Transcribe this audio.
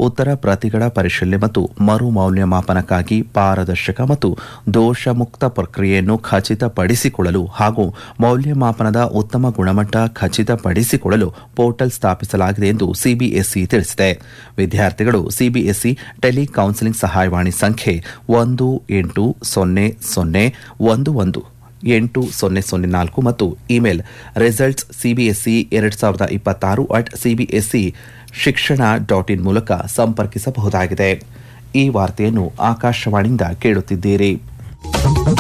ಉತ್ತರ ಪ್ರತಿಗಳ ಪರಿಶೀಲನೆ ಮತ್ತು ಮರು ಮೌಲ್ಯಮಾಪನಕ್ಕಾಗಿ ಪಾರದರ್ಶಕ ಮತ್ತು ದೋಷಮುಕ್ತ ಪ್ರಕ್ರಿಯೆಯನ್ನು ಖಚಿತಪಡಿಸಿಕೊಳ್ಳಲು ಹಾಗೂ ಮೌಲ್ಯಮಾಪನದ ಉತ್ತಮ ಗುಣಮಟ್ಟ ಖಚಿತಪಡಿಸಿಕೊಳ್ಳಲು ಪೋರ್ಟಲ್ ಸ್ಥಾಪಿಸಲಾಗಿದೆ ಎಂದು ಸಿಬಿಎಸ್ಇ ತಿಳಿಸಿದೆ ವಿದ್ಯಾರ್ಥಿಗಳು ಸಿಬಿಎಸ್ಇ ಟೆಲಿ ಕೌನ್ಸಿಲಿಂಗ್ ಸಹಾಯವಾಣಿ ಸಂಖ್ಯೆ ಒಂದು ಎಂಟು ಸೊನ್ನೆ ಸೊನ್ನೆ ಒಂದು ಒಂದು ಎಂಟು ಸೊನ್ನೆ ಸೊನ್ನೆ ನಾಲ್ಕು ಮತ್ತು ಇಮೇಲ್ ರಿಸಲ್ಟ್ಸ್ ಸಿಬಿಎಸ್ಇ ಎರಡು ಸಾವಿರದ ಇಪ್ಪತ್ತಾರು ಅಟ್ ಸಿಬಿಎಸ್ಇ ಶಿಕ್ಷಣ ಡಾಟ್ ಇನ್ ಮೂಲಕ ಸಂಪರ್ಕಿಸಬಹುದಾಗಿದೆ ಈ ವಾರ್ತೆಯನ್ನು ಆಕಾಶವಾಣಿಯಿಂದ ಕೇಳುತ್ತಿದ್ದೀರಿ